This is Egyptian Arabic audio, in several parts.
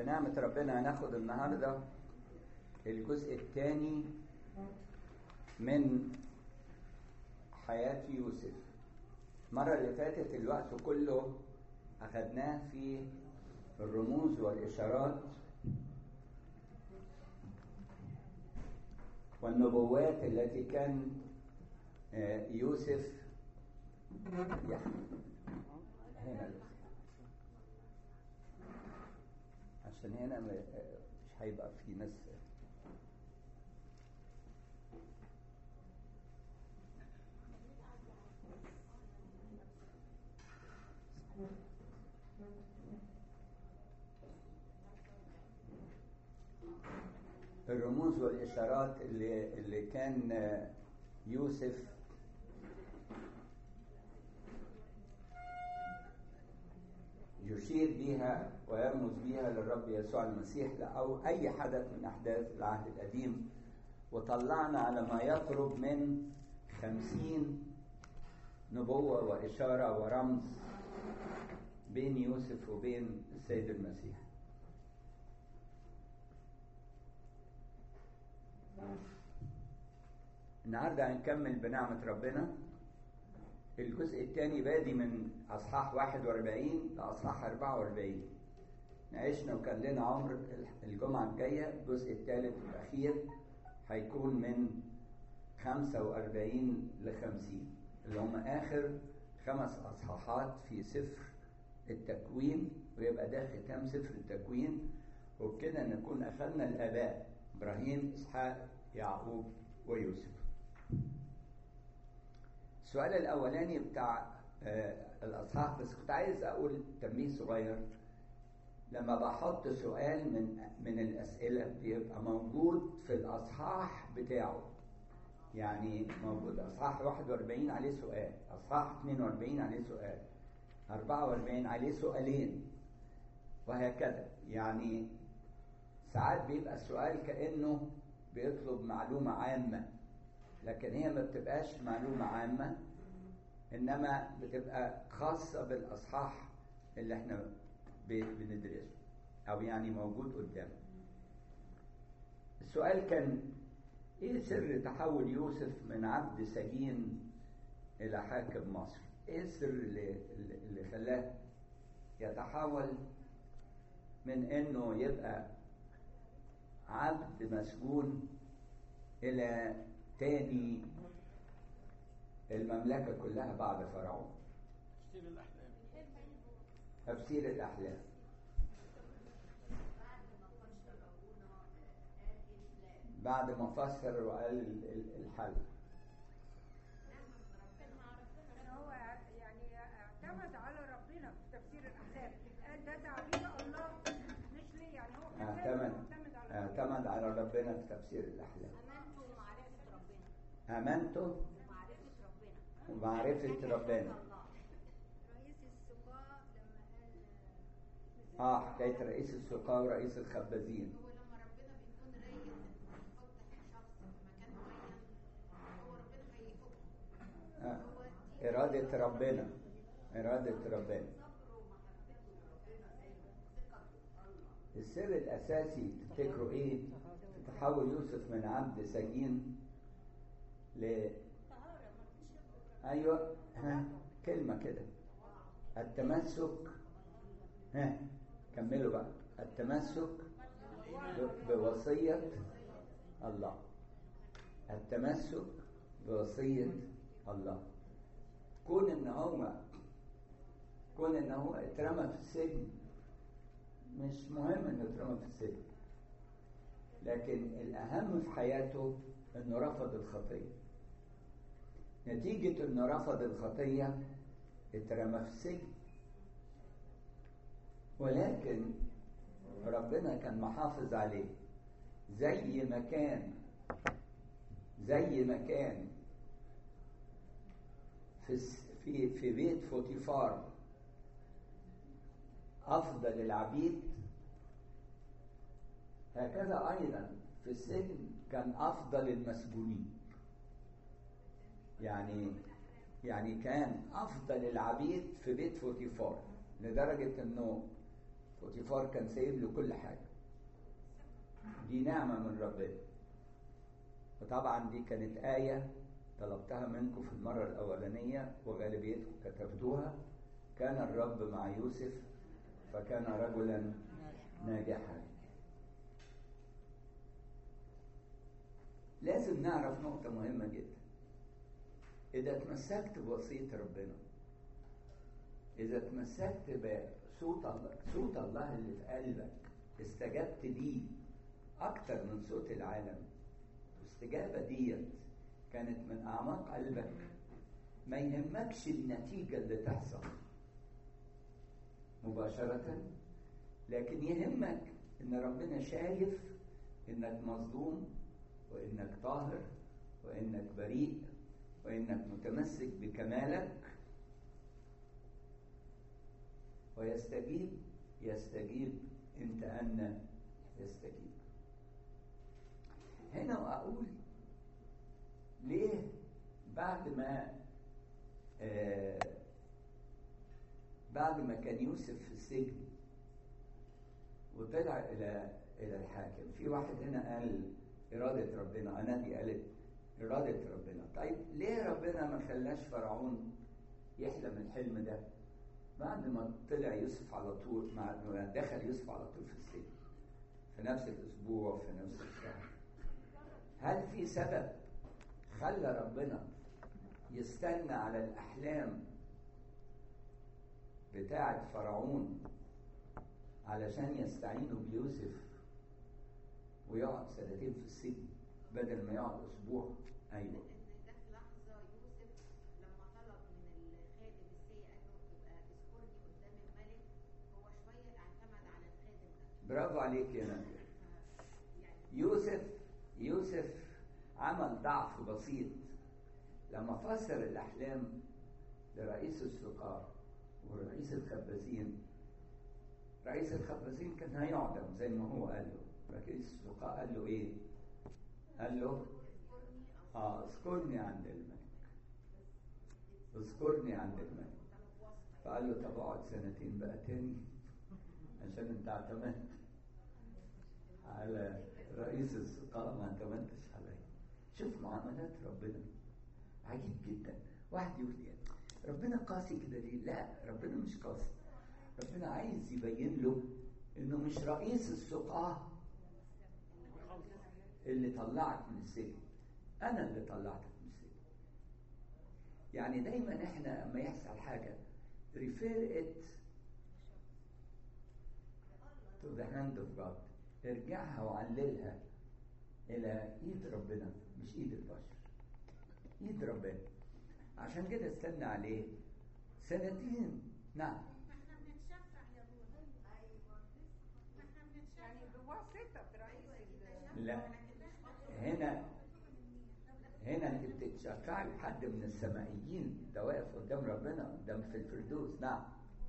بنعمة ربنا هناخد النهارده الجزء الثاني من حياة يوسف المرة اللي فاتت الوقت كله أخدناه في الرموز والإشارات والنبوات التي كان يوسف يحمل هنا عشان هنا مش هيبقى في ناس الرموز والإشارات اللي, اللي كان يوسف يشير بها ويرمز بها للرب يسوع المسيح أو أي حدث من أحداث العهد القديم وطلعنا على ما يقرب من خمسين نبوة وإشارة ورمز بين يوسف وبين السيد المسيح النهارده هنكمل بنعمة ربنا الجزء الثاني بادي من أصحاح 41 لأصحاح 44 عشنا وكان لنا عمر الجمعة الجاية الجزء الثالث والأخير هيكون من 45 ل 50 اللي هم آخر خمس أصحاحات في سفر التكوين ويبقى ده ختام سفر التكوين وبكده نكون أخذنا الآباء إبراهيم إسحاق يعقوب ويوسف السؤال الأولاني بتاع الأصحاح بس كنت عايز أقول تنبيه صغير لما بحط سؤال من من الأسئلة بيبقى موجود في الأصحاح بتاعه يعني موجود أصحاح 41 عليه سؤال أصحاح 42 عليه سؤال 44 عليه سؤالين وهكذا يعني ساعات بيبقى السؤال كأنه بيطلب معلومة عامة لكن هي ما بتبقاش معلومة عامة إنما بتبقى خاصة بالأصحاح اللي احنا بندرسه أو يعني موجود قدامنا السؤال كان إيه سر تحول يوسف من عبد سجين إلى حاكم مصر؟ إيه السر اللي, اللي خلاه يتحول من إنه يبقى عبد مسجون إلى تاني المملكة كلها بعد فرعون تفسير الأحلام تفسير الأحلام بعد ما فسر وقال الحل هو يعني اعتمد على ربنا في تفسير الأحلام قال ده تعبير الله مش ليه يعني هو كان اعتمد معتمد على ربنا اعتمد على ربنا في تفسير الأحلام امانته ومعرفه ربنا آمنته معرفه ربنا ومعرفة ربنا رئيس السقاء لما قال اه حكاية رئيس السقاة ورئيس الخبازين هو لما ربنا بيكون رايد انه يحط شخص في مكان معين هو ربنا هيفوقه آه. هو دي إرادة ربنا إرادة ربنا صبره ومحبته لربنا ثقته الله السر الأساسي تفتكروا إيه؟ في تحول يوسف من عبد سجين ل أيوه ها كلمة كده التمسك ها كملوا بقى التمسك ب- بوصية الله التمسك بوصية الله كون إن هو كون إن هو اترمى في السجن مش مهم انه اترمى في السجن لكن الاهم في حياته انه رفض الخطيه نتيجه انه رفض الخطيه اترمى في السجن ولكن ربنا كان محافظ عليه زي ما كان زي ما كان في الس- في في بيت فوتيفار أفضل العبيد هكذا أيضا في السجن كان أفضل المسجونين يعني يعني كان أفضل العبيد في بيت فوتيفار لدرجة إنه بوتيفار كان سايب له كل حاجة دي نعمة من ربنا وطبعا دي كانت آية طلبتها منكم في المرة الأولانية وغالبيتكم كتبتوها كان الرب مع يوسف فكان رجلا ناجحا لازم نعرف نقطة مهمة جدا إذا تمسكت بوصية ربنا إذا تمسكت بصوت الله صوت الله اللي في قلبك استجبت ليه أكتر من صوت العالم الاستجابة ديت كانت من أعماق قلبك ما يهمكش النتيجة اللي تحصل مباشرة لكن يهمك إن ربنا شايف إنك مظلوم وإنك طاهر وإنك بريء وإنك متمسك بكمالك ويستجيب يستجيب إن تأنى يستجيب هنا أقول ليه بعد ما آه بعد ما كان يوسف في السجن وطلع إلى إلى الحاكم في واحد هنا قال إرادة ربنا أنا دي قالت إرادة ربنا طيب ليه ربنا ما خلاش فرعون يحلم الحلم ده بعد ما طلع يوسف على طول مع ما دخل يوسف على طول في السجن في نفس الأسبوع في نفس الشهر هل في سبب خلى ربنا يستنى على الأحلام بتاعة فرعون علشان يستعينوا بيوسف ويقعد سنتين في السجن بدل ما يقعد أسبوع أيوه ان ده في لحظه يوسف لما طلب من الخادم السيء انه يبقى اذكرني قدام الملك هو شويه اعتمد على الخادم ده برافو عليك يا نبي ف- يعني يوسف يوسف عمل ضعف بسيط لما فسر الأحلام لرئيس السقاة ورئيس الخبازين رئيس الخبازين كان هيعدم زي ما هو قال له رئيس السقاة قال له ايه قال له اه اذكرني عند الملك اذكرني عند الملك فقال له طب اقعد سنتين بقى تاني عشان انت اعتمدت على رئيس السقاء ما اعتمدتش عليا شوف معاملات ربنا عجيب جدا واحد يقول لي ربنا قاسي كده ليه لا ربنا مش قاسي ربنا عايز يبين له انه مش رئيس السقاة اللي طلعك من السجن انا اللي طلعتك من السجن يعني دايما احنا لما يحصل حاجه refer it to the hand of God ارجعها وعللها الى ايد ربنا مش ايد البشر ايد ربنا عشان كده استنى عليه سنتين نعم ما احنا بنتشفع يا ابونا ايوه ما احنا بنتشفع يعني بواسطه رئيس ال- لا هنا هنا انت بتتشفعي لحد من السمائيين ده واقف قدام ربنا قدام في الفردوس نعم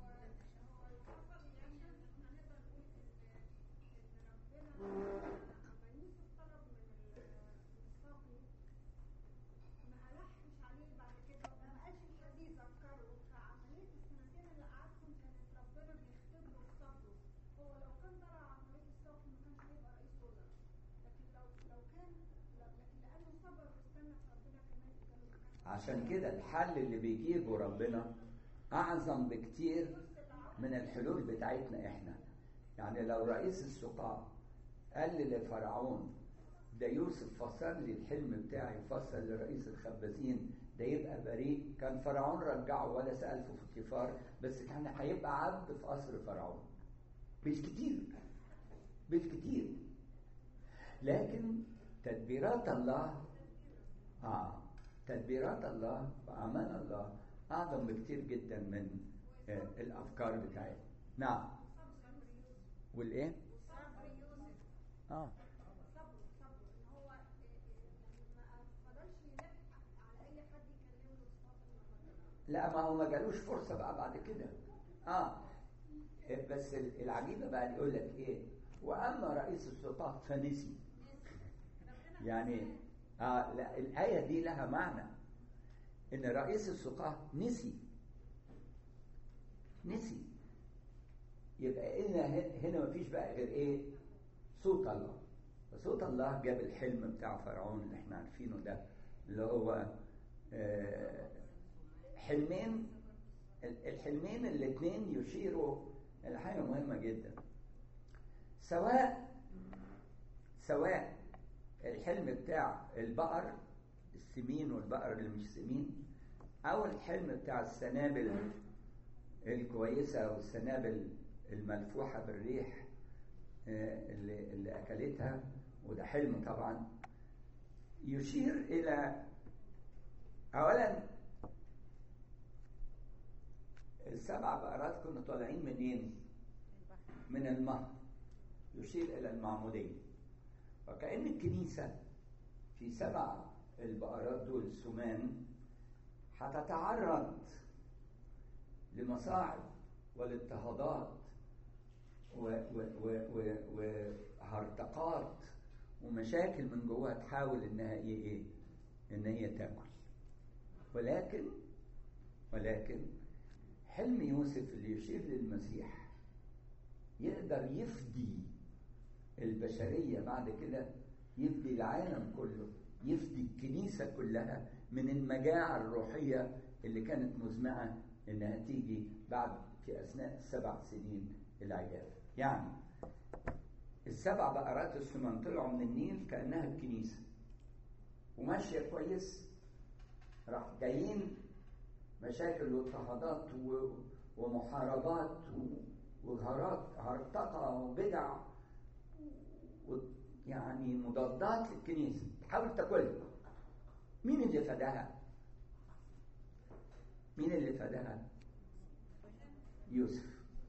عشان كده الحل اللي بيجيبه ربنا اعظم بكتير من الحلول بتاعتنا احنا يعني لو رئيس السقاة قال لي لفرعون ده يوسف فسر لي الحلم بتاعي فسر لرئيس الخبازين ده يبقى بريء كان فرعون رجعه ولا سأل في فوتيفار بس كان هيبقى عبد في قصر فرعون بالكتير بالكتير لكن تدبيرات الله اه تدبيرات الله وأعمال الله أعظم بكتير جدا من آه، الأفكار بتاعتنا نعم والإيه؟ اه لا ما هو ما جالوش فرصة بقى بعد كده اه بس العجيبة بقى يقول لك ايه واما رئيس السلطان فنسي يعني آه لا الآية دي لها معنى إن رئيس السقاة نسي نسي يبقى هنا هنا مفيش بقى غير ايه صوت الله فصوت الله جاب الحلم بتاع فرعون اللي احنا عارفينه ده اللي هو آه، حلمين الحلمين الاثنين يشيروا الى حاجه مهمه جدا سواء سواء الحلم بتاع البقر السمين والبقر اللي مش سمين او الحلم بتاع السنابل الكويسه والسنابل الملفوحه بالريح آه، اللي, اللي اكلتها وده حلم طبعا يشير الى اولا السبع بقرات كنا طالعين منين من المهر يشير الى المعموديه وكأن الكنيسة في سبع البقرات دول السمان هتتعرض لمصاعب والاضطهادات وهرطقات ومشاكل من جواها تحاول انها هي ايه؟ ان هي تاكل ولكن ولكن حلم يوسف اللي يشير للمسيح يقدر يفدي البشرية بعد كده يفدي العالم كله يفدي الكنيسة كلها من المجاعة الروحية اللي كانت مزمعة إنها تيجي بعد في أثناء السبع سنين العجاف يعني السبع بقرات السمان طلعوا من النيل كأنها الكنيسة وماشية كويس راح جايين مشاكل واضطهادات ومحاربات وهرات هرطقة وبدع يعني مضادات للكنيسة تحاول تاكلها مين اللي فداها؟ مين اللي فداها؟ يوسف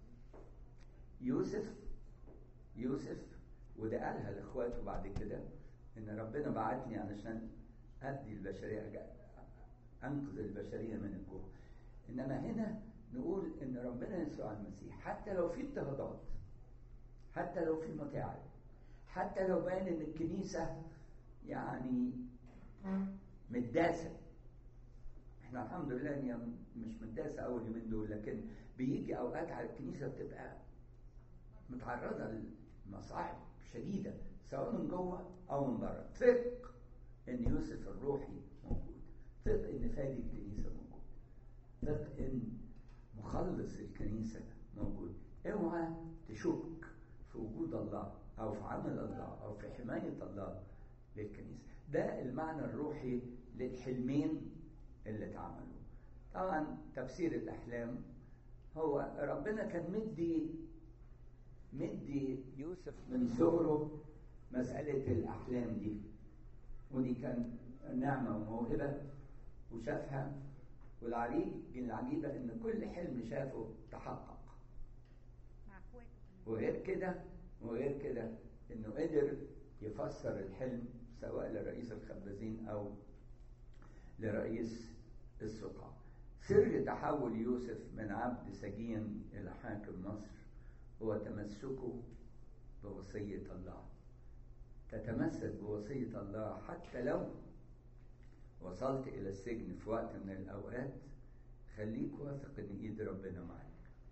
يوسف يوسف وده قالها لاخواته بعد كده ان ربنا بعتني علشان ادي البشريه انقذ البشريه من الجوع انما هنا نقول ان ربنا يسوع المسيح حتى لو في اضطهادات حتى لو في متاعب حتى لو بان ان الكنيسه يعني متداسه احنا الحمد لله ان هي مش متداسه اول يومين دول لكن بيجي اوقات على الكنيسه بتبقى متعرضه لمصاعب شديده سواء من جوه او من بره ثق ان يوسف الروحي موجود ثق ان فادي الكنيسه موجود ثق ان مخلص الكنيسه موجود اوعى تشك في وجود الله او في عمل الله او في حمايه الله للكنيسه ده المعنى الروحي للحلمين اللي اتعملوا طبعا تفسير الاحلام هو ربنا كان مدي مدي يوسف من صغره مسألة الأحلام دي ودي كان نعمة وموهبة وشافها والعجيب العجيبة إن كل حلم شافه تحقق مع اخواته وغير كده وغير كده إنه قدر يفسر الحلم سواء لرئيس الخبازين أو لرئيس السقاة سر تحول يوسف من عبد سجين إلى حاكم مصر هو تمسكه بوصية الله تتمسك بوصية الله حتى لو وصلت إلى السجن في وقت من الأوقات خليك واثق إن إيد ربنا معاك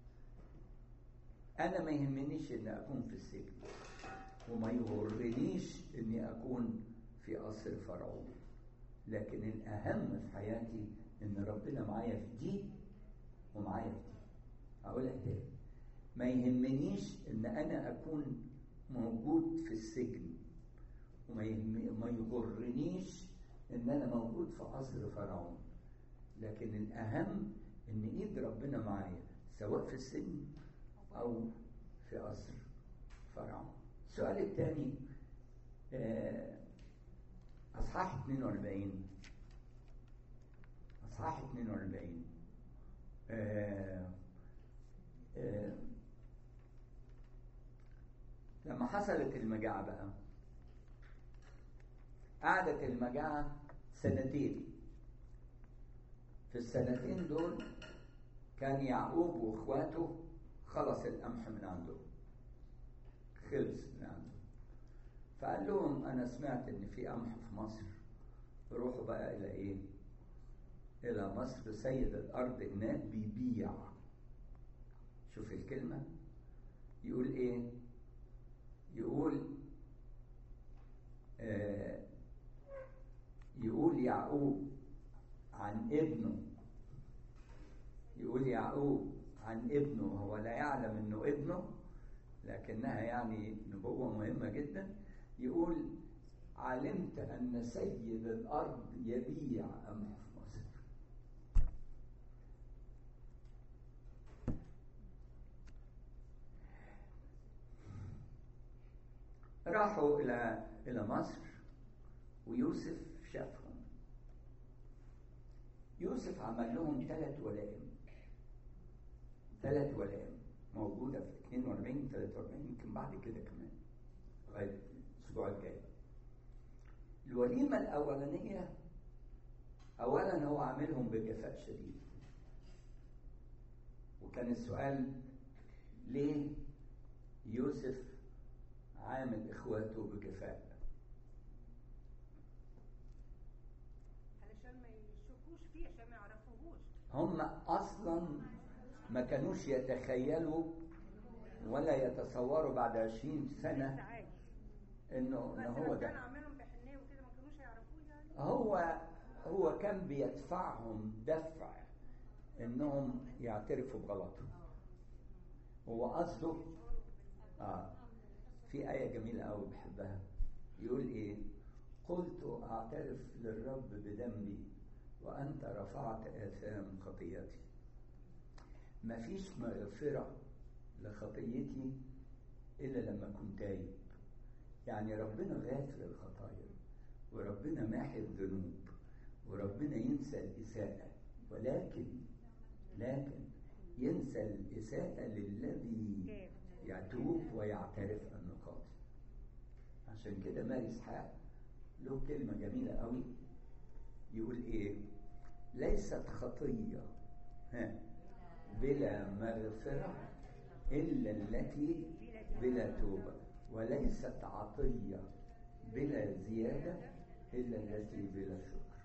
أنا ما يهمنيش إن أكون في السجن وما يغرنيش إني أكون في قصر فرعون لكن الأهم في حياتي إن ربنا معايا في دي ومعايا في دي أقولها تاني ما يهمنيش إن أنا أكون موجود في السجن وما يهم... ما يغرنيش إن أنا موجود في قصر فرعون لكن الأهم إن إيد ربنا معايا سواء في السجن أو في قصر فرعون السؤال الثاني آه، أصحاح 42 أصحاح 42 آه، آه، لما حصلت المجاعة بقى قعدت المجاعة سنتين في السنتين دول كان يعقوب واخواته خلص القمح من عندهم خلص من عندهم فقال لهم انا سمعت ان في قمح في مصر روحوا بقى الى ايه الى مصر سيد الارض هناك بيبيع شوف الكلمه يقول ايه يقول آه يقول يعقوب عن ابنه يقول يعقوب عن ابنه هو لا يعلم انه ابنه لكنها يعني نبوة مهمة جدا يقول علمت أن سيد الأرض يبيع قمح في مصر راحوا إلى إلى مصر ويوسف شافهم يوسف عمل لهم ثلاث ولائم ثلاث ولائم موجودة في 42 43 يمكن بعد كده كمان لغاية الأسبوع الجاي الوليمة الأولانية أولا هو عاملهم بجفاء شديد وكان السؤال ليه يوسف عامل إخواته بجفاء علشان ما يشوفوش فيه عشان ما يعرفوهوش هم أصلا ما كانوش يتخيلوا ولا يتصوروا بعد عشرين سنة لسه عادي إنه بس إن هو لو كان ده عاملهم بحنيه وكده ما كانوش هيعرفوه يعني هو هو كان بيدفعهم دفع إنهم يعترفوا بغلطهم هو قصده آه في آية جميلة أوي بحبها يقول إيه قلت أعترف للرب بذنبي وأنت رفعت آثام خطيئتي مفيش مغفرة لخطيتي إلا لما أكون تايب يعني ربنا غافر الخطايا وربنا ماحي الذنوب وربنا ينسى الإساءة ولكن لكن ينسى الإساءة للذي يتوب ويعترف أنه خاطئ عشان كده ماري إسحاق له كلمة جميلة قوي يقول إيه ليست خطية ها بلا مغفرة إلا التي بلا توبة وليست عطية بلا زيادة إلا التي بلا شكر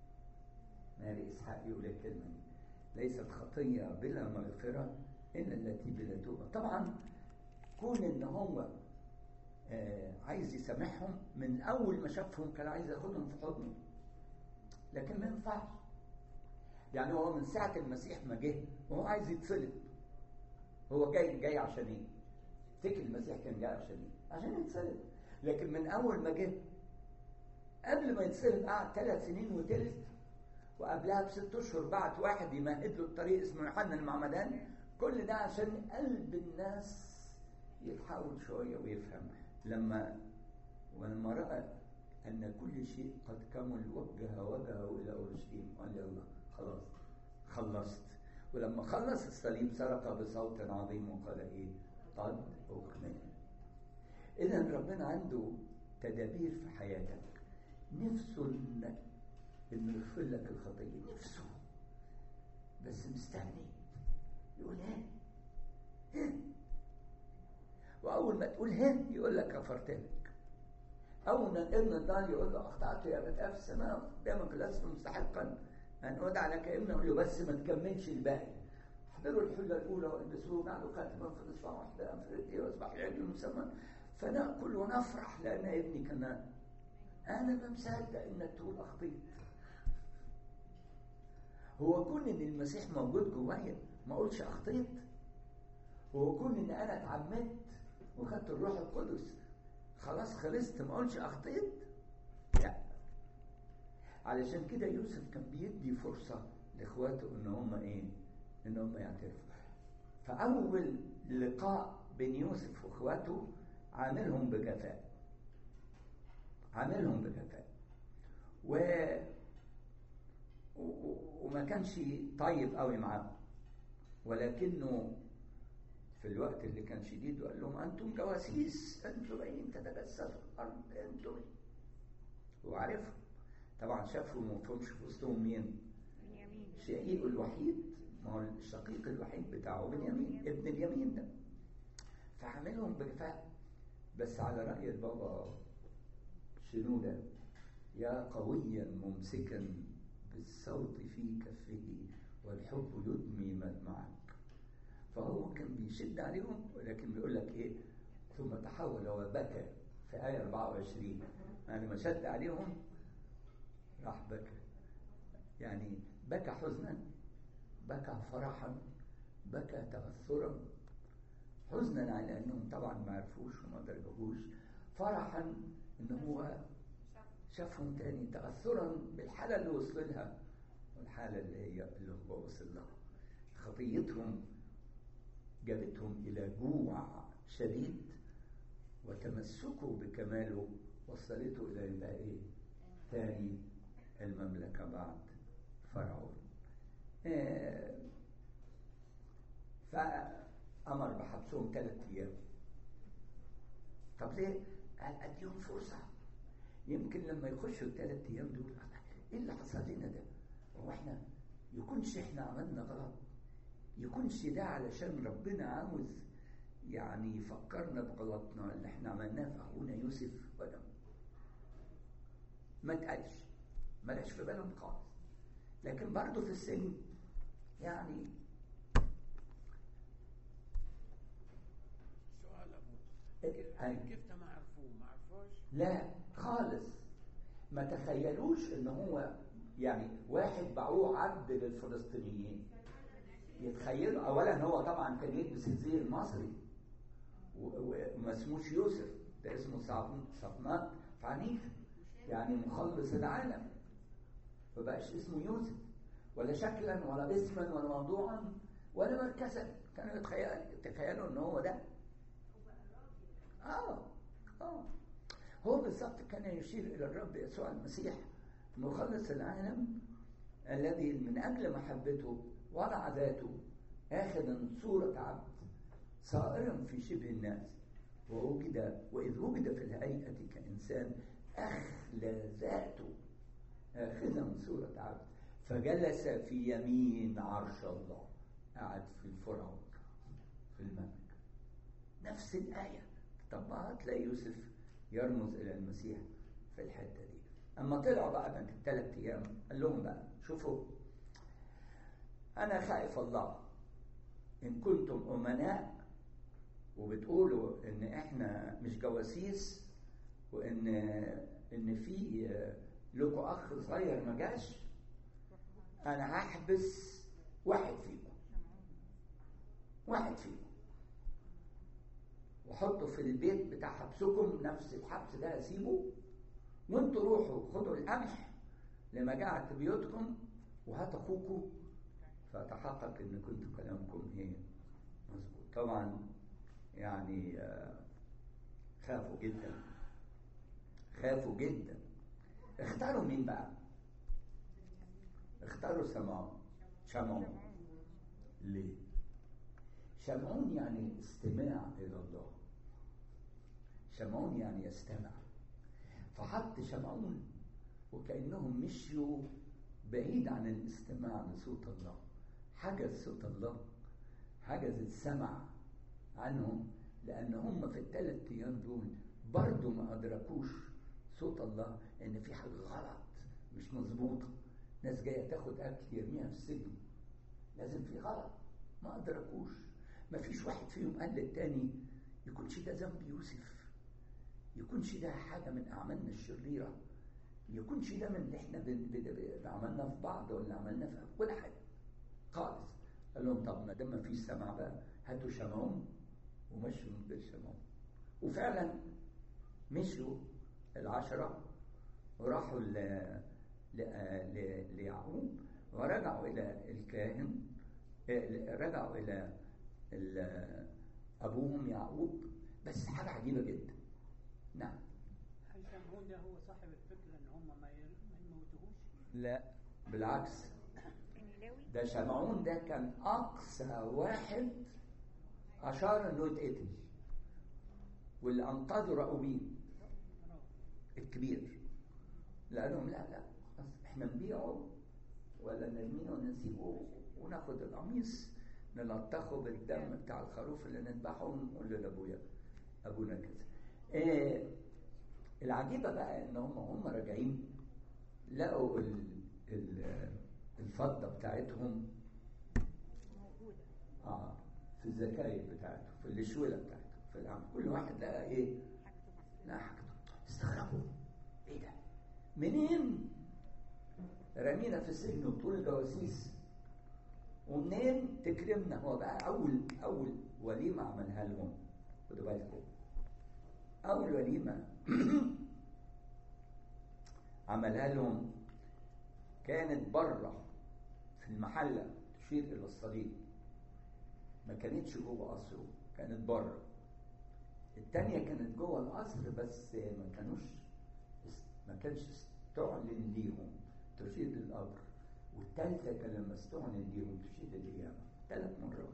ماري إسحاق يقول الكلمة دي ليست خطية بلا مغفرة إلا التي بلا توبة طبعا كون إن هو آه عايز يسامحهم من أول ما شافهم كان عايز ياخدهم في حضنه لكن ما ينفعش يعني هو من ساعة المسيح ما جه وهو عايز يتصلب هو جاي جاي عشان ايه؟ تفتكر المسيح كان جاي عشان ايه؟ عشان يتصلب لكن من أول ما جه قبل ما يتصلب قعد ثلاث سنين وتلت وقبلها بست اشهر بعت واحد يمهد له الطريق اسمه يوحنا المعمدان كل ده عشان قلب الناس يتحول شويه ويفهم لما ولما راى ان كل شيء قد كمل وجه وجهه الى اورشليم قال يلا خلاص خلصت ولما خلص الصليب صرخ بصوت عظيم وقال ايه قد اكمل اذا ربنا عنده تدابير في حياتك نفسه انك انه يغفر لك الخطيه نفسه بس مستني يقول ها ها واول ما تقول ها يقول لك غفرت لك اول ما الابن الضال يقول له اخطات يا ابت في السماء قدامك لست مستحقا ان ادعى لك ابن يقول له بس ما تكملش الباقي احضروا الحله الاولى والبسوه بعد خاتما في الاصبع واحده افريقيا واصبح العجل المسمى فناكل ونفرح لان ابني كان انا ما مصدق انك تقول اخطيت هو كون ان المسيح موجود جوايا ما اقولش اخطيت هو كون ان انا اتعمدت وخدت الروح القدس خلاص خلصت ما اقولش اخطيت لا علشان كده يوسف كان بيدي فرصة لاخواته ان هم ايه ان هم يعترفوا فاول لقاء بين يوسف واخواته عاملهم بجفاء عاملهم بجفاء و وما كانش طيب قوي معاهم ولكنه في الوقت اللي كان شديد وقال لهم انتم جواسيس انتم جايين تتجسسوا الارض انتم وعارفهم طبعا شافوا ما فهمش في وسطهم مين بنيامين شقيقه الوحيد ما هو الشقيق الوحيد بتاعه بنيامين ابن اليمين ده فعملهم بجفاء بس على رأي البابا شنودة يا قويا ممسكا بالصوت في كفه والحب يدمي مدمعك فهو هو كان بيشد عليهم ولكن بيقول لك ايه ثم تحول وبكى في آية 24 يعني ما شد عليهم راح بكى يعني بكى حزنا بكى فرحا بكى تأثرا حزنا على انهم طبعا ما عرفوش وما درجوش فرحا ان هو شافهم تاني تأثرا بالحالة اللي وصل لها والحالة اللي هي اللي هو وصل لها خطيتهم جابتهم إلى جوع شديد وتمسكوا بكماله وصلته إلى يبقى إيه؟ تاني المملكة بعد فرعون. آه فأمر بحبسهم ثلاث أيام. طب ليه؟ قال أديهم فرصة. يمكن لما يخشوا الثلاث أيام دول إيه اللي حصل لنا ده؟ هو إحنا يكونش إحنا عملنا غلط؟ يكونش ده علشان ربنا عاوز يعني يفكرنا بغلطنا اللي احنا عملناه في اخونا يوسف ولا ما اتقالش ملاش في بالهم خالص لكن برضه في السجن يعني سؤال ابو أيوة. كيف ما عرفوه ما عرفوش لا خالص ما تخيلوش ان هو يعني واحد باعوه عبد للفلسطينيين يتخيلوا اولا هو طبعا كان يلبس الزي المصري و- و- وما اسموش يوسف ده اسمه صعب- صفنات فعنيف يعني مخلص العالم ما بقاش اسمه يوسف ولا شكلا ولا اسما ولا موضوعا ولا مركزا كانوا يتخيل يتخيلوا ان هو ده اه اه هو بالظبط كان يشير الى الرب يسوع المسيح مخلص العالم الذي من اجل محبته وضع ذاته اخذا صوره عبد صائرا في شبه الناس ووجد واذ وجد في الهيئه كانسان اخلى ذاته اخذا صوره عبد فجلس في يمين عرش الله قعد في الفرعون في المملكه نفس الآية طبقها تلاقي يوسف يرمز إلى المسيح في الحتة دي أما طلعوا بقى بعد الثلاث أيام قال لهم بقى شوفوا أنا خائف الله إن كنتم أمناء وبتقولوا إن إحنا مش جواسيس وإن إن في لكم أخ صغير ما جاش أنا هحبس واحد فيكم واحد فيكم وحطوا في البيت بتاع حبسكم نفس الحبس ده هسيبه وانتوا روحوا خدوا القمح لمجاعة بيوتكم وهات اخوكم فتحقق ان كنتوا كلامكم ايه مظبوط طبعا يعني آه، خافوا جدا خافوا جدا اختاروا مين بقى اختاروا سمعون شمعون ليه شمعون يعني الاستماع إلى الله شمعون يعني يستمع فحط شمعون وكأنهم مشيوا بعيد عن الاستماع لصوت الله حجز صوت الله حجز السمع عنهم لأن هم في الثلاث أيام دول برضو ما أدركوش صوت الله إن في حاجة غلط مش مظبوطة ناس جاية تاخد أكل يرميها في السجن لازم في غلط ما أدركوش ما فيش واحد فيهم قال للتاني يكونش ده ذنب يوسف يكونش ده حاجة من أعمالنا الشريرة يكونش ده من اللي احنا بن- بن- بن- عملناه في بعض ولا عملناه في كل حاجة خالص قال لهم طب ما دام ما فيش سمع بقى هاتوا شمعون ومشوا من غير شمعون وفعلا مشوا العشرة وراحوا ل... ل... ل... ليعقوب ورجعوا إلى الكاهن آه، رجعوا إلى ال- أبوهم يعقوب بس حاجة عجيبة جدا نعم هل شمعون ده هو صاحب الفكرة ان هم ما ير- ما يموتوهوش؟ لا بالعكس النلاوي ده شمعون ده كان أقصى واحد أشار إنه يتقتل واللي أنقذه رأوبين الكبير قال لهم لا لا خلاص احنا نبيعه ولا نرميه ونسيبه وناخد القميص نلطخه بالدم بتاع الخروف اللي نذبحه ونقول لابويا ابونا كذا. إيه العجيبه بقى ان هم هم راجعين لقوا ال ال الفضه بتاعتهم موجودة اه في الزكاية بتاعته في الشولة بتاعته في العمل كل واحد لقى ايه لا حاجته استغربوا ايه ده منين رمينا في السجن وطول جواسيس ومنين تكرمنا هو بقى اول اول وليمه عملها لهم خدوا بالكم اول وليمه عملها لهم كانت بره في المحله تشير الى الصليب ما كانتش جوه قصره كانت بره التانية كانت جوه القصر بس ما كانوش ما كانش استعلن ليهم تشير للقبر والتالتة كان لما استعلن ليهم تشير للقيامة ثلاث مرات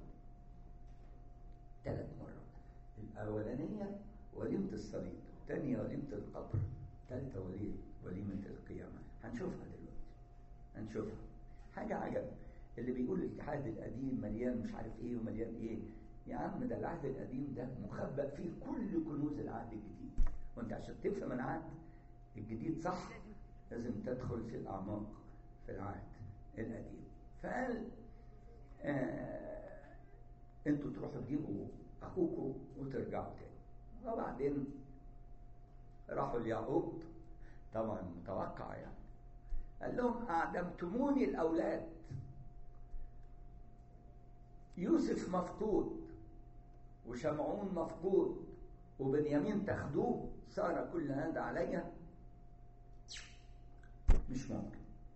ثلاث مرات الأولانية وليمة الصليب الثانية وليمة القبر الثالثة وليمة وليمة القيامة هنشوفها دلوقتي هنشوفها حاجة عجب اللي بيقول الاتحاد القديم مليان مش عارف ايه ومليان ايه يا عم ده العهد القديم ده مخبأ فيه كل كنوز العهد الجديد وانت عشان تفهم العهد الجديد صح لازم تدخل في الأعماق في العهد القديم فقال آه انتوا تروحوا تجيبوا اخوكم وترجعوا تاني وبعدين راحوا ليعقوب طبعا متوقع يعني قال لهم أعدمتموني الأولاد يوسف مفقود وشمعون مفقود وبنيامين تاخدوه صار كل هذا عليا مش ممكن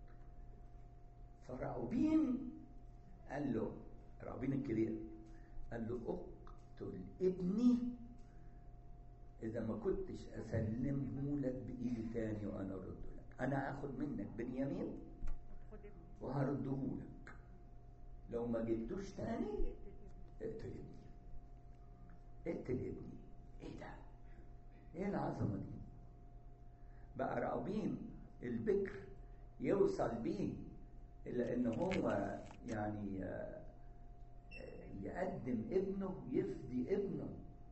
فراؤوبين قال له راؤوبين الكبير قال له اقتل ابني اذا ما كنتش اسلمه لك بايدي تاني وانا ارده لك انا هاخد منك بنيامين وهرده لك لو ما جبتوش تاني اقتل ابني اقتل ابني ايه ده ايه العظمه دي بقى راؤوبين البكر يوصل بيه الى ان هو يعني يقدم ابنه يفدي ابنه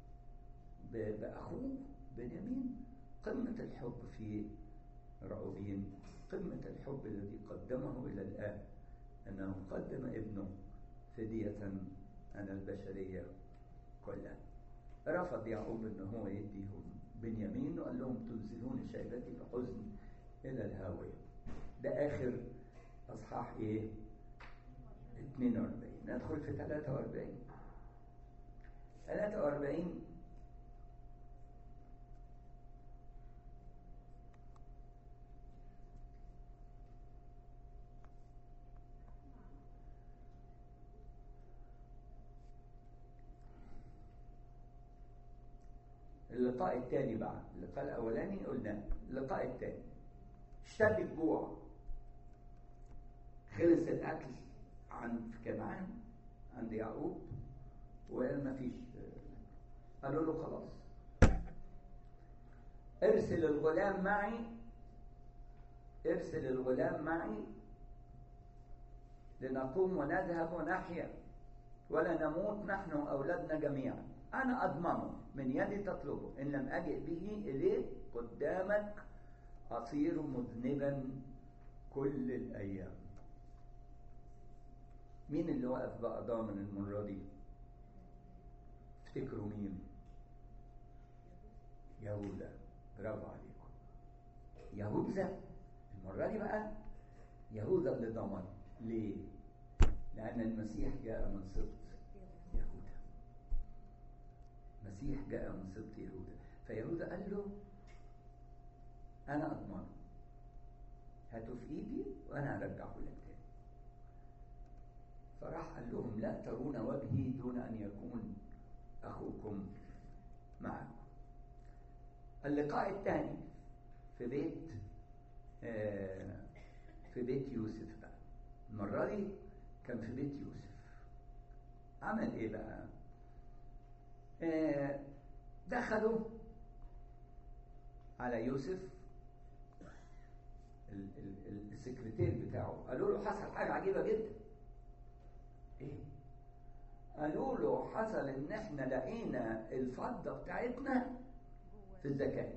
باخوه بنيامين قمه الحب في راؤوبين قمه الحب الذي قدمه الى الاب انه قدم ابنه فديه عن البشريه كلها رفض يعقوب ان هو يديهم بنيامين وقال لهم تنزلون شيبتي بحزن الى الهاويه ده اخر اصحاح ايه 42 ندخل في 43 43 اللقاء الثاني بقى اللقاء الاولاني قلنا اللقاء الثاني اشتد الجوع خلص الاكل عن في كنعان عند يعقوب وقال ما فيش قالوا له خلاص ارسل الغلام معي ارسل الغلام معي لنقوم ونذهب ونحيا ولا نموت نحن واولادنا جميعا انا اضمنه من يدي تطلبه ان لم اجئ به اليك قدامك اصير مذنبا كل الايام مين اللي وقف بقى ضامن المرة دي افتكروا مين يهوذا برافو عليكم يهوذا المرة دي بقى يهوذا اللي ضمن ليه لأن المسيح جاء من سبط يهوذا المسيح جاء من سبط يهوذا فيهوذا قال له أنا أضمنه هاته في إيدي وأنا هرجعه لك تاني فراح قال لهم لا ترون وجهي دون أن يكون أخوكم معكم اللقاء الثاني في بيت آه في بيت يوسف بقى المرة دي كان في بيت يوسف عمل ايه بقى آه دخلوا على يوسف السكرتير بتاعه قالوا له حصل حاجة عجيبة جدا ايه قالوا له حصل ان احنا لقينا الفضة بتاعتنا في الزكاة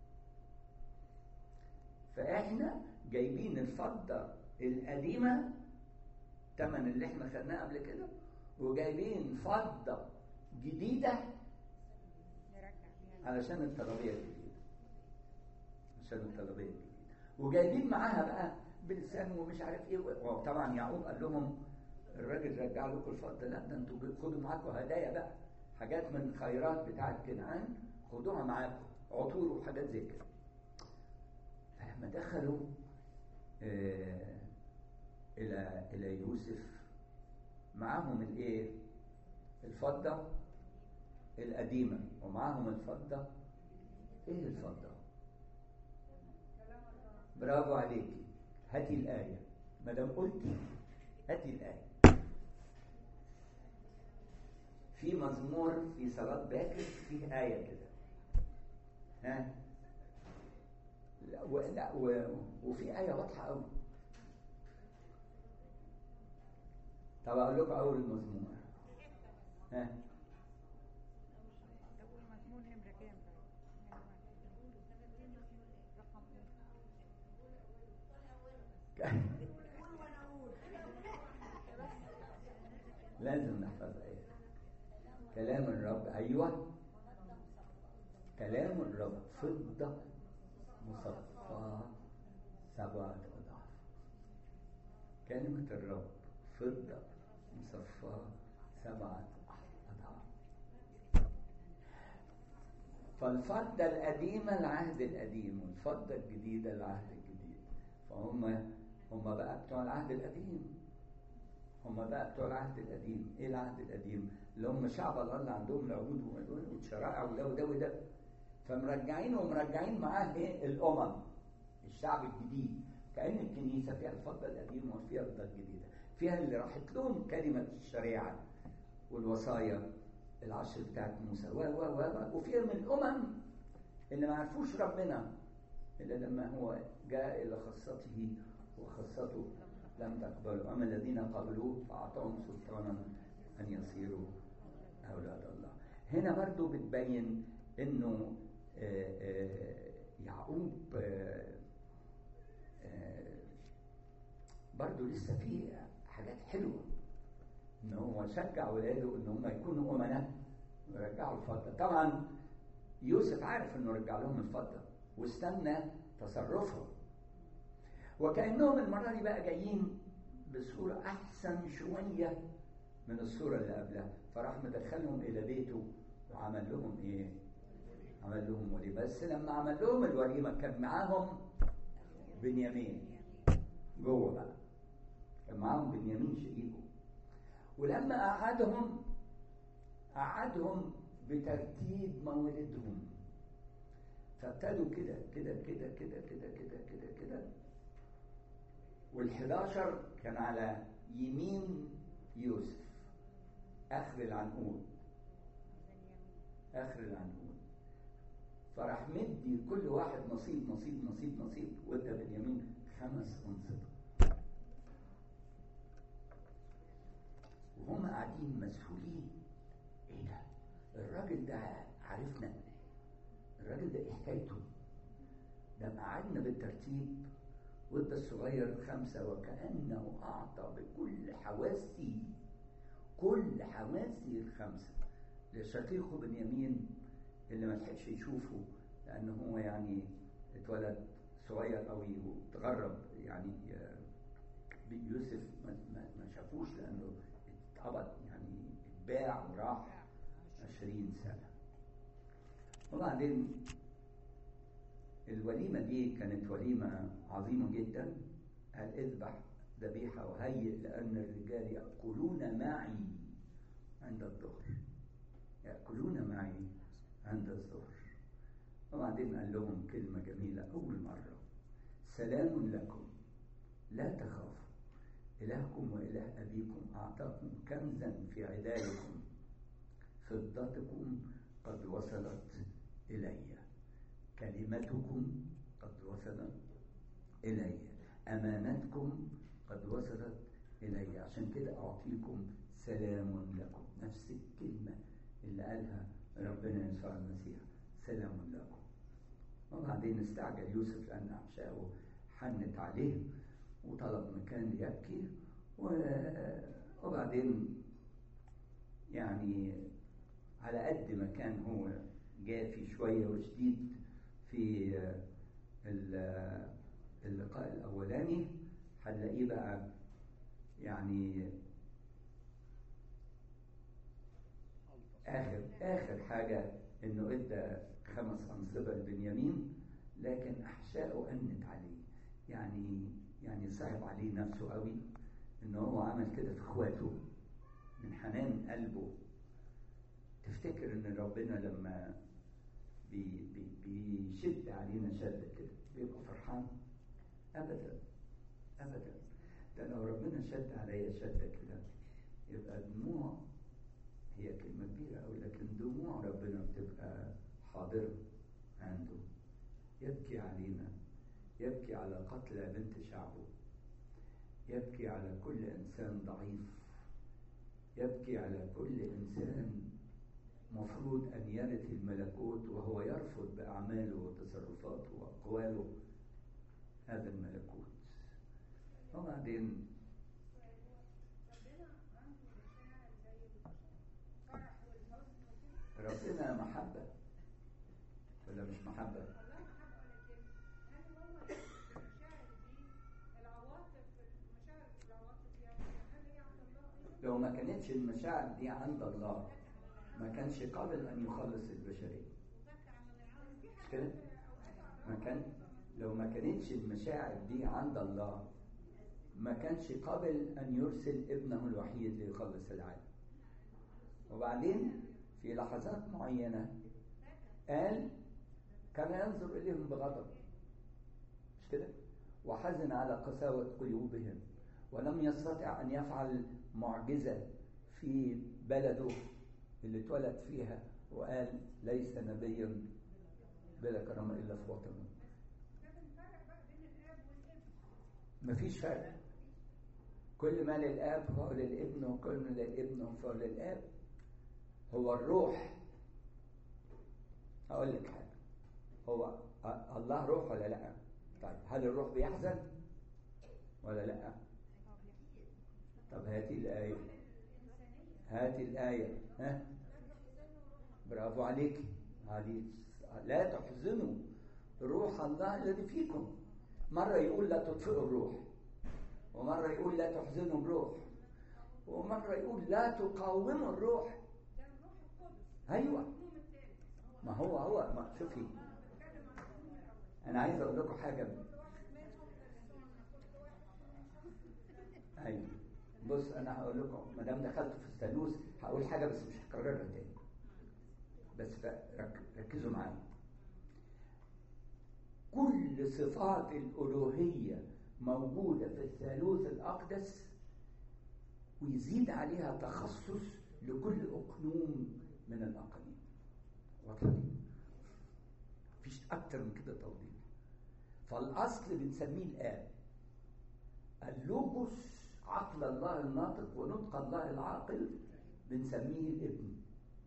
فاحنا جايبين الفضة القديمة تمن اللي احنا خدناه قبل كده وجايبين فضة جديدة نرجع بيها علشان الطلبية الجديدة عشان الطلبية الجديدة وجايبين معاها بقى بلسان ومش عارف ايه وطبعا يعقوب قال لهم الراجل رجع لكم الفضة لا ده انتوا خدوا معاكم هدايا بقى حاجات من الخيرات بتاعت كنعان خدوها معاكم عطور وحاجات زي كده فلما دخلوا آه الى الى يوسف معاهم الايه الفضة القديمة ومعاهم الفضة ايه الفضة برافو عليكي هاتي الآية ما دام قلتي هاتي الآية في مزمور في صلاة باكر فيه آية كده ها لا و... لا و... وفي آية واضحة أوي طب أقول لكم أول المزمور ها طب والمضمون نمرة كام بقى؟ لازم نحفظ آية كلام الرب أيوة كلام الرب فضة مصفاة سبعة أضعاف كلمة الرب فضة مصفاة سبعة أضعاف فالفضة القديمة العهد القديم والفضة الجديدة العهد الجديد فهم هم بقى بتوع العهد القديم هم بقى بتوع العهد القديم ايه العهد القديم اللي هم شعب الله اللي عندهم العهود والشرائع وده وده وده فمرجعين ومرجعين معاه ايه الامم الشعب الجديد كأن الكنيسة فيها الفضة القديمة وفيها الفضة الجديدة فيها اللي راحت لهم كلمة الشريعة والوصايا العشر بتاعت موسى و و و وفيها من الأمم اللي ما عرفوش ربنا إلا لما هو جاء إلى خاصته وخاصته لم تقبلوا أما الذين قبلوه فأعطاهم سلطانا أن يصيروا أولاد الله هنا برضو بتبين إنه آه، آه، يعقوب آه، آه، برضو لسه في حاجات حلوة إن هو شجع ولاده إن هم يكونوا أمناء ويرجعوا الفضة طبعا يوسف عارف إنه رجع لهم الفضة واستنى تصرفهم وكأنهم المرة دي بقى جايين بصورة أحسن شوية من الصورة اللي قبلها فراح مدخلهم إلى بيته وعمل لهم إيه؟ عمل لهم وليمة بس لما عمل لهم الوليمة كان معاهم بنيامين جوه بقى كان معاهم بنيامين شقيقه ولما قعدهم قعدهم بترتيب مولدهم فابتدوا كده كده كده كده كده كده كده كده والحداشر كان على يمين يوسف آخر العنقود آخر العنقود فراح مدي كل واحد نصيب نصيب نصيب نصيب وادى باليمين خمس أنصبة وهم قاعدين مسؤولين ايه ده الراجل ده عارفنا الراجل ده ايه حكايته ده قعدنا بالترتيب وادى الصغير خمسة وكأنه أعطى بكل حواسي كل حواسي الخمسة لشقيقه بنيامين اللي ما لحقش يشوفه لأنه هو يعني اتولد صغير قوي وتغرب يعني آه، يوسف ما, ما, ما شافوش لأنه اتقبض يعني اتباع وراح عشرين سنة وبعدين الوليمة دي كانت وليمة عظيمة جدا قال اذبح ذبيحة وهيئ لأن الرجال يأكلون معي عند الظهر يأكلون معي عند الظهر وبعدين قال لهم كلمة جميلة أول مرة سلام لكم لا تخافوا إلهكم وإله أبيكم أعطاكم كنزا في عدايكم فضتكم قد وصلت إلي كلمتكم قد وصلت إلي أمانتكم قد وصلت إلي عشان كده أعطيكم سلام لكم نفس الكلمة اللي قالها ربنا يسوع المسيح سلام لكم وبعدين استعجل يوسف لأن أعشائه حنت عليه وطلب مكان ليبكي و- وبعدين يعني على قد ما كان هو جافي شوية وشديد في ال- اللقاء الأولاني هنلاقيه بقى يعني آخر آخر حاجة إنه إدى خمس أنصبة لبنيامين لكن أحشائه أنت عليه يعني يعني صعب عليه نفسه قوي إن هو عمل كده في إخواته من حنان قلبه تفتكر إن ربنا لما بي بي بيشد علينا شدة كده بيبقى فرحان أبدا أبدا ده لو ربنا شد عليا شدة كده يبقى دموع هي كلمة كبيرة أوي لكن دموع ربنا بتبقى حاضرة عنده يبكي علينا يبكي على قتل بنت شعبه يبكي على كل إنسان ضعيف يبكي على كل إنسان مفروض أن يرث الملكوت وهو يرفض بأعماله وتصرفاته وأقواله هذا الملكوت وبعدين ربنا عنده مشاعر زي الفرح والحزن وكده ربنا محبة ولا مش محبة؟ الله محبة ولكن هل هو المشاعر دي العواطف المشاعر العواطف يعني هل هي عند الله أيضا؟ لو ما كانتش المشاعر دي عند الله ما كانش قابل أن يخلص البشرية مش كده؟ ما كان لو ما كانتش المشاعر دي عند الله ما كانش قابل أن يرسل ابنه الوحيد ليخلص العالم وبعدين في لحظات معينة قال كان ينظر إليهم بغضب مش كده؟ وحزن على قساوة قلوبهم ولم يستطع أن يفعل معجزة في بلده اللي اتولد فيها وقال ليس نبيا بلا كرامة إلا في وطنه ده بنفرق بقى بين الآب والابن مفيش فرق كل ما للاب فهو للابن وكل ما للابن فهو للاب هو الروح هقول لك حاجه هو أ- الله روح ولا لا طيب هل الروح بيحزن ولا لا طب هاتي الايه هاتي الايه ها برافو عليك هذه لا تحزنوا روح الله الذي فيكم مرة يقول لا تطفئوا الروح ومرة يقول لا تحزنوا الروح ومرة يقول لا تقاوموا الروح ده الروح القدس أيوة النوم الثالث ما هو هو ما شوفي بتكلم عن النوم الأول أنا عايز أقول لكم حاجة كل واحد منهم بيرسون كل واحد أيوة بص أنا هقول لكم ما دام دخلت في الثالوث هقول حاجة بس مش هكررها تاني بس رك- ركزوا معايا كل صفات الألوهية موجودة في الثالوث الأقدس ويزيد عليها تخصص لكل أقنوم من الأقانيم واضحة دي؟ مفيش أكتر من كده توضيح فالأصل بنسميه الآب اللوجوس عقل الله الناطق ونطق الله العاقل بنسميه الابن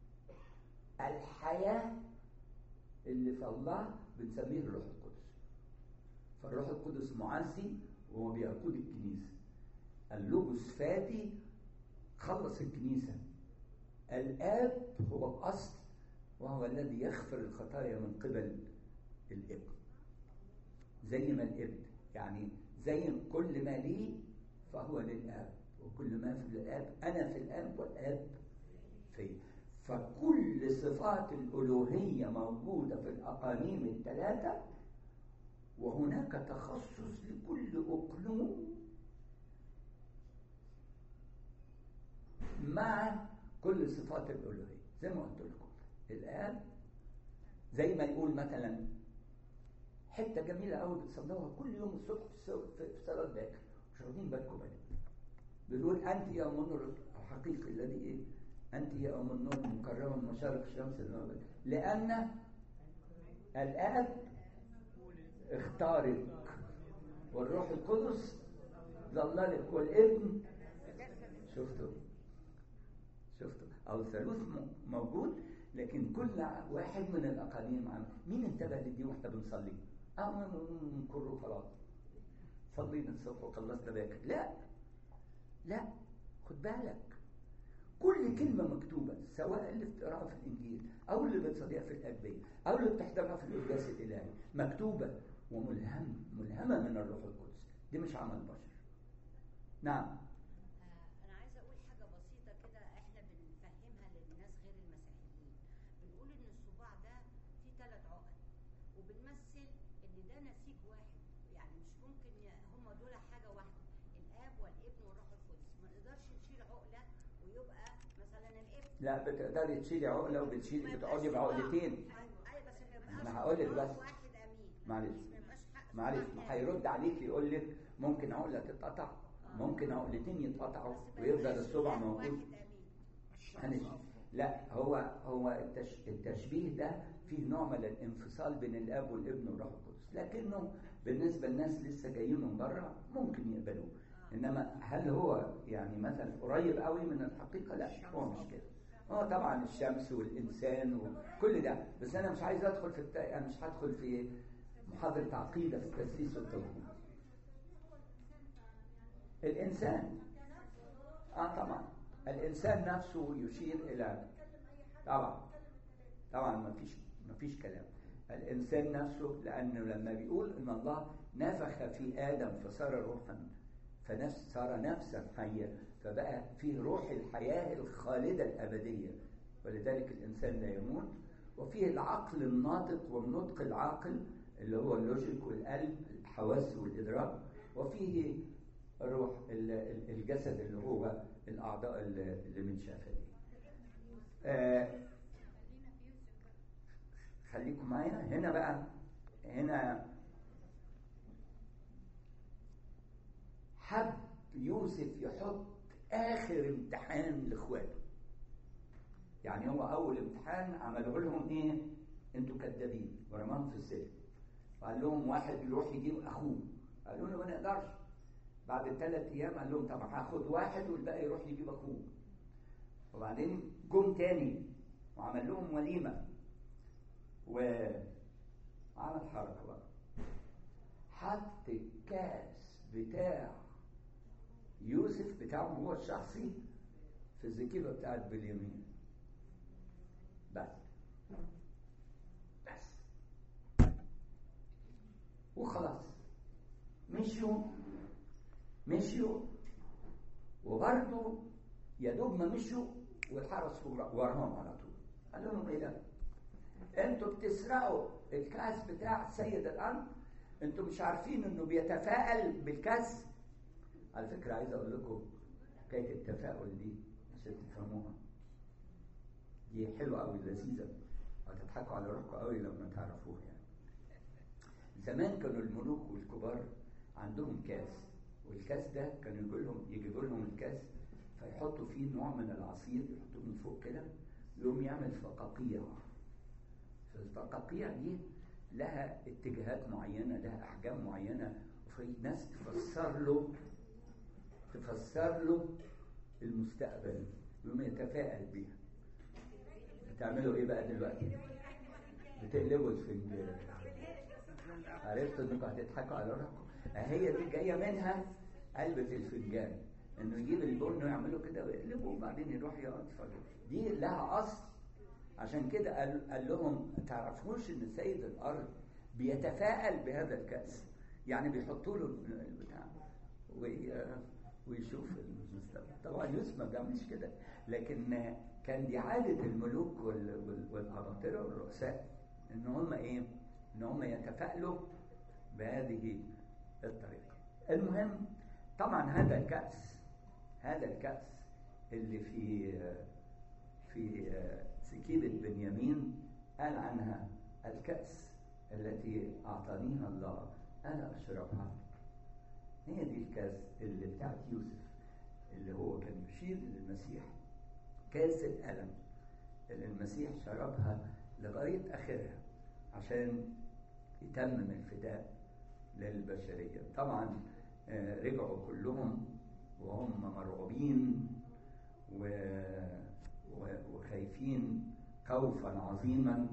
الحياة اللي في الله بنسميه الروح القدس فالروح القدس معزي وهو بيقود الكنيسة اللوجوس فادي خلص الكنيسة الآب هو الأصل وهو الذي يغفر الخطايا من قبل الابن زي ما الابن يعني زي كل ما لي فهو للآب وكل ما في الآب أنا في الآب والآب في فكل صفات الألوهية موجودة في الأقانيم الثلاثة وهناك تخصص لكل أقنوم مع كل صفات الألوهية زي ما قلت لكم الآب زي ما يقول مثلا حته جميله قوي بتصلوها كل يوم الصبح في السو- في في صلاه باكر مش واخدين بالكم منها بيقول انت يا ام النور الحقيقي الذي ايه انت يا ام النور المكرمه من مشارق الشمس المغرب لان الاب اختارك والروح القدس ظللك والابن شفتوا شفتوا او الثالوث م- موجود لكن كل واحد من الاقاليم عم مين انتبه لدي واحنا بنصلي اه كله خلاص صلينا الصبح وخلصنا باكر لا لا خد بالك كل كلمة مكتوبة سواء اللي بتقراها في الإنجيل أو اللي بتصليها في الأدبية أو اللي بتحضرها في القداس الإلهي مكتوبة وملهمة ملهمة من الروح القدس دي مش عمل بشر نعم آه، أنا عايزة أقول حاجة بسيطة كده إحنا بنفهمها للناس غير المسيحيين. بنقول إن الصباع ده فيه ثلاث عقل وبنمثل إن ده نسيج واحد يعني مش ممكن ي- هم دول حاجة واحدة الآب والابن والروح القدس ما نقدرش نشيل عقلة ويبقى مثلا الابن لا بتقدري تشيلي عقلة وبتشيلي بتقعدي بعقلتين أيوة بس ما يبقاش أنا هقول لك صباع بس. واحد أمين معلش. ما يبقاش حق معلش صباع ما تاني. هيرد عليك يقول لك ممكن عقلة تتقطع ممكن عقلتين يتقطعوا بس ما ويفضل يبقاش الصبع إله موجود واحد أمين معلش لا هو هو التش... التشبيه ده فيه نوع من الانفصال بين الاب والابن والروح القدس لكنه بالنسبه للناس لسه جايين من بره ممكن يقبلوه انما هل هو يعني مثلا قريب قوي من الحقيقه لا هو مش كده هو طبعا الشمس والانسان وكل ده بس انا مش عايز ادخل في الت... انا مش هدخل في محاضره عقيده في التسليس والتوحيد الانسان اه طبعا الانسان نفسه يشير الى طبعا طبعا ما فيش ما فيش كلام الانسان نفسه لانه لما بيقول ان الله نفخ في ادم فصار روحا فنفس صار نفسا حيه فبقى فيه روح الحياه الخالده الابديه ولذلك الانسان لا يموت وفيه العقل الناطق والنطق العاقل اللي هو اللوجيك والقلب الحواس والادراك وفيه روح ال- ال- الجسد اللي هو الاعضاء اللي اللي متشافه دي آه، خليكم معايا هنا بقى هنا حب يوسف يحط اخر امتحان لاخواته يعني هو اول امتحان عملوا لهم ايه انتوا كذابين ورماهم في السجن وقال لهم واحد يروح يجيب اخوه قالوا له ما نقدرش بعد الثلاث ايام قال لهم طب هاخد واحد والباقي يروح يجيب اخوه وبعدين جم تاني وعمل لهم وليمه وعمل حركه بقى حط الكاس بتاع يوسف بتاعه هو الشخصي في الزكيبه بتاعت باليمين بس بس وخلاص مشيوا مشيوا وبرضه يا دوب ما مشوا والحرس وراهم على طول قال لهم ايه ده؟ انتوا بتسرقوا الكاس بتاع سيد الارض انتوا مش عارفين انه بيتفائل بالكاس على فكره عايز اقول لكم حكايه التفاؤل دي عشان تفهموها دي حلوه قوي لذيذه هتضحكوا على روحكم قوي لما تعرفوها يعني زمان كانوا الملوك والكبار عندهم كاس والكاس ده كانوا يقول لهم يجيبوا لهم الكاس فيحطوا فيه نوع من العصير يحطوه من فوق كده يقوم يعمل فقاقيع فالفقاقيع دي لها اتجاهات معينه لها احجام معينه وفي ناس تفسر له تفسر له المستقبل يقوم يتفائل بيها بتعملوا ايه بقى دلوقتي بتقلبوا الفنجان عرفت انكم هتضحكوا على روحكم هي دي جايه منها قلبة الفنجان انه يجيب البن ويعمله كده ويقلبه وبعدين يروح يقعد فجأة دي لها اصل عشان كده قال, قال لهم ما تعرفوش ان سيد الارض بيتفائل بهذا الكاس يعني بيحطوا له البتاع وي- ويشوف المستقبل طبعا يوسف ما بيعملش كده لكن كان دي عاده الملوك وال- وال- والاباطره والرؤساء ان هم ايه ان هم يتفائلوا بهذه الطريقه المهم طبعا هذا الكاس هذا الكاس اللي في في سكيبة بنيامين قال عنها الكأس التي أعطانيها الله أنا أشربها هي دي الكاس اللي بتاعت يوسف اللي هو كان يشير للمسيح كاس الألم اللي المسيح شربها لغاية آخرها عشان يتمم الفداء للبشرية طبعا آه، رجعوا كلهم وهم مرعوبين و... و... وخايفين خوفا عظيما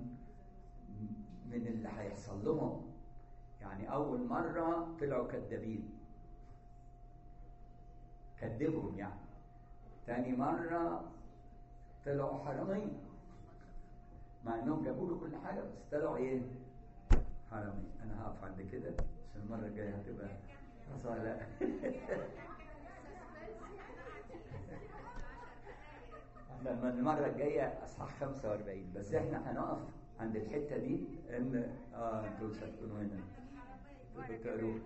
من اللي هيحصل لهم يعني أول مرة طلعوا كذابين كذبهم يعني تاني مرة طلعوا حرامية مع انهم جابوا له كل حاجة بس طلعوا ايه حرامية انا هقف عند كده عشان المرة الجاية هتبقى أصالة احنا لما المرة الجاية اصحاح 45 بس احنا هنقف عند الحتة دي ان اه انتوا مش هتكونوا هنا انتوا بتقروا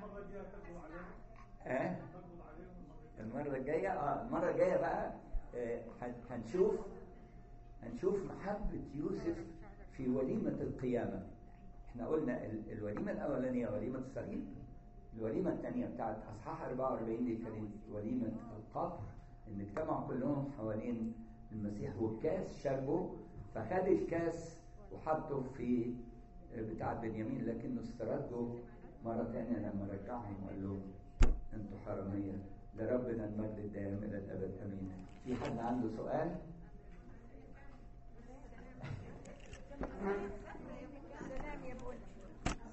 اه المرة الجاية اه المرة الجاية بقى آه هن- هنشوف هنشوف محبة يوسف في وليمة القيامة احنا قلنا ال- الوليمة الأولانية وليمة الصليب الوليمة الثانية بتاعت أصحاح 44 دي كانت وليمة القبر إن اجتمعوا كلهم حوالين المسيح والكاس شربوا فخد الكاس وحطه في بتاع بنيامين لكنه استرده مرة تانية لما رجعهم وقال لهم انتوا حرامية لربنا المجد الدائم إلى الأبد أمين في حد عنده سؤال؟